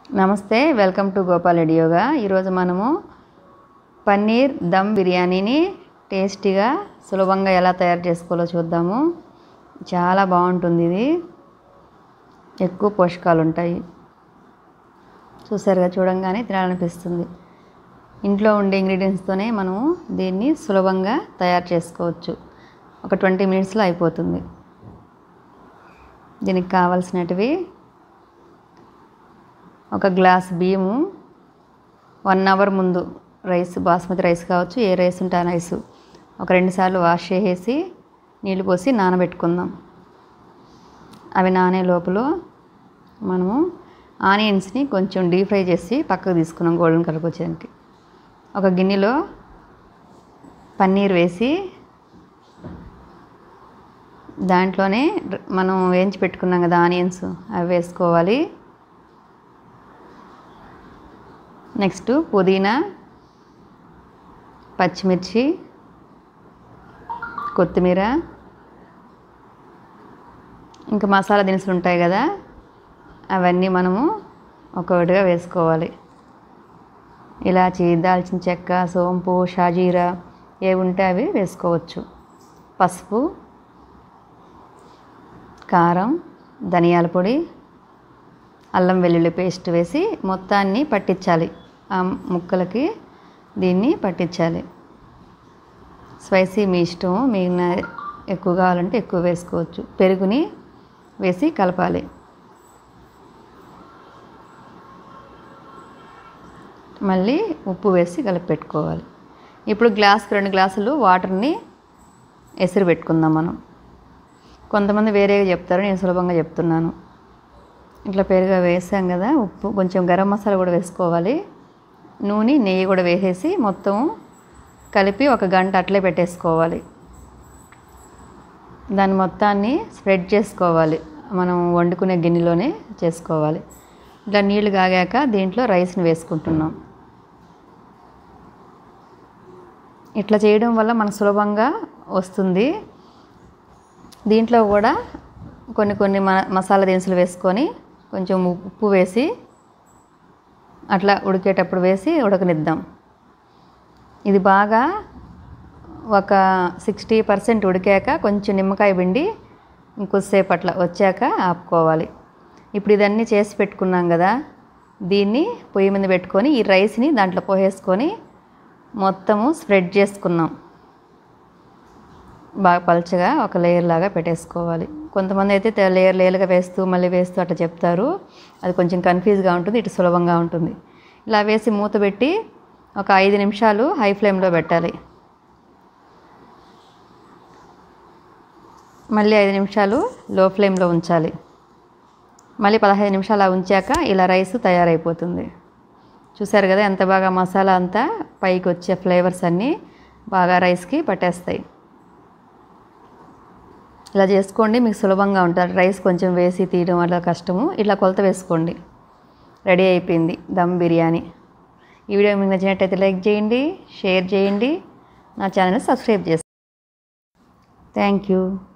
నమస్తే welcome to Gopal yoga ఈరోజు మనము పన్నీర్ దమ్ బిర్యానీని టేస్టీగా సులభంగా ఎలా తయారు చేసుకోవాలో చూద్దాము చాలా బాగుంటుంది ఇది ఎక్కువ పోషకాలు ఉంటాయి చూసారుగా చూడంగానే తినాలనిపిస్తుంది ఇంట్లో ఉండే ఇంగ్రీడియంట్స్తోనే మనము దీన్ని సులభంగా తయారు చేసుకోవచ్చు ఒక ట్వంటీ మినిట్స్లో అయిపోతుంది దీనికి కావాల్సినటివి ఒక గ్లాస్ బియ్యము వన్ అవర్ ముందు రైస్ బాస్మతి రైస్ కావచ్చు ఏ రైస్ ఉంటే ఆ రైస్ ఒక రెండు సార్లు వాష్ చేసేసి నీళ్ళు పోసి నానబెట్టుకుందాం అవి నానే లోపల మనము ఆనియన్స్ని కొంచెం డీప్ ఫ్రై చేసి పక్కకు తీసుకున్నాం గోల్డెన్ కలర్కి వచ్చేదానికి ఒక గిన్నెలో పన్నీర్ వేసి దాంట్లోనే మనం వేయించి పెట్టుకున్నాం కదా ఆనియన్స్ అవి వేసుకోవాలి నెక్స్ట్ పుదీనా పచ్చిమిర్చి కొత్తిమీర ఇంకా మసాలా దినుసులు ఉంటాయి కదా అవన్నీ మనము ఒక్కొక్కటిగా వేసుకోవాలి ఇలాచి దాల్చిన చెక్క సోంపు షాజీరా ఏవి ఉంటే అవి వేసుకోవచ్చు పసుపు కారం ధనియాల పొడి అల్లం వెల్లుల్లి పేస్ట్ వేసి మొత్తాన్ని పట్టించాలి ఆ ముక్కలకి దీన్ని పట్టించాలి స్పైసీ మీ ఇష్టం మిగిలిన ఎక్కువ కావాలంటే ఎక్కువ వేసుకోవచ్చు పెరుగుని వేసి కలపాలి మళ్ళీ ఉప్పు వేసి కలిపి పెట్టుకోవాలి ఇప్పుడు గ్లాస్కి రెండు గ్లాసులు వాటర్ని ఎసురు పెట్టుకుందాం మనం కొంతమంది వేరేగా చెప్తారు నేను సులభంగా చెప్తున్నాను ఇట్లా పెరుగా వేసాం కదా ఉప్పు కొంచెం గరం మసాలా కూడా వేసుకోవాలి నూనె నెయ్యి కూడా వేసేసి మొత్తం కలిపి ఒక గంట అట్లే పెట్టేసుకోవాలి దాని మొత్తాన్ని స్ప్రెడ్ చేసుకోవాలి మనం వండుకునే గిన్నెలోనే చేసుకోవాలి ఇట్లా నీళ్లు కాగాక దీంట్లో రైస్ని వేసుకుంటున్నాం ఇట్లా చేయడం వల్ల మనకు సులభంగా వస్తుంది దీంట్లో కూడా కొన్ని కొన్ని మ మసాలా దినుసులు వేసుకొని కొంచెం ఉప్పు వేసి అట్లా ఉడికేటప్పుడు వేసి ఉడకనిద్దాం ఇది బాగా ఒక సిక్స్టీ పర్సెంట్ ఉడికాక కొంచెం నిమ్మకాయ పిండి ఇంకొద్దిసేపు అట్లా వచ్చాక ఆపుకోవాలి ఇప్పుడు ఇదన్నీ చేసి పెట్టుకున్నాం కదా దీన్ని పొయ్యి మీద పెట్టుకొని ఈ రైస్ని దాంట్లో పోసేసుకొని మొత్తము స్ప్రెడ్ చేసుకున్నాం బాగా పలచగా ఒక లేయర్ లాగా పెట్టేసుకోవాలి కొంతమంది అయితే లేయర్ లేయర్గా వేస్తూ మళ్ళీ వేస్తూ అట్లా చెప్తారు అది కొంచెం కన్ఫ్యూజ్గా ఉంటుంది ఇటు సులభంగా ఉంటుంది ఇలా వేసి మూత పెట్టి ఒక ఐదు నిమిషాలు హై ఫ్లేమ్లో పెట్టాలి మళ్ళీ ఐదు నిమిషాలు లో ఫ్లేమ్లో ఉంచాలి మళ్ళీ పదహైదు నిమిషాలు ఉంచాక ఇలా రైస్ తయారైపోతుంది చూసారు కదా ఎంత బాగా మసాలా అంతా పైకి వచ్చే ఫ్లేవర్స్ అన్నీ బాగా రైస్కి పట్టేస్తాయి ఇలా చేసుకోండి మీకు సులభంగా ఉంటుంది రైస్ కొంచెం వేసి తీయడం అట్లా కష్టము ఇట్లా కొలత వేసుకోండి రెడీ అయిపోయింది దమ్ బిర్యానీ ఈ వీడియో మీకు నచ్చినట్టయితే లైక్ చేయండి షేర్ చేయండి నా ఛానల్ సబ్స్క్రైబ్ చేస్తాను థ్యాంక్ యూ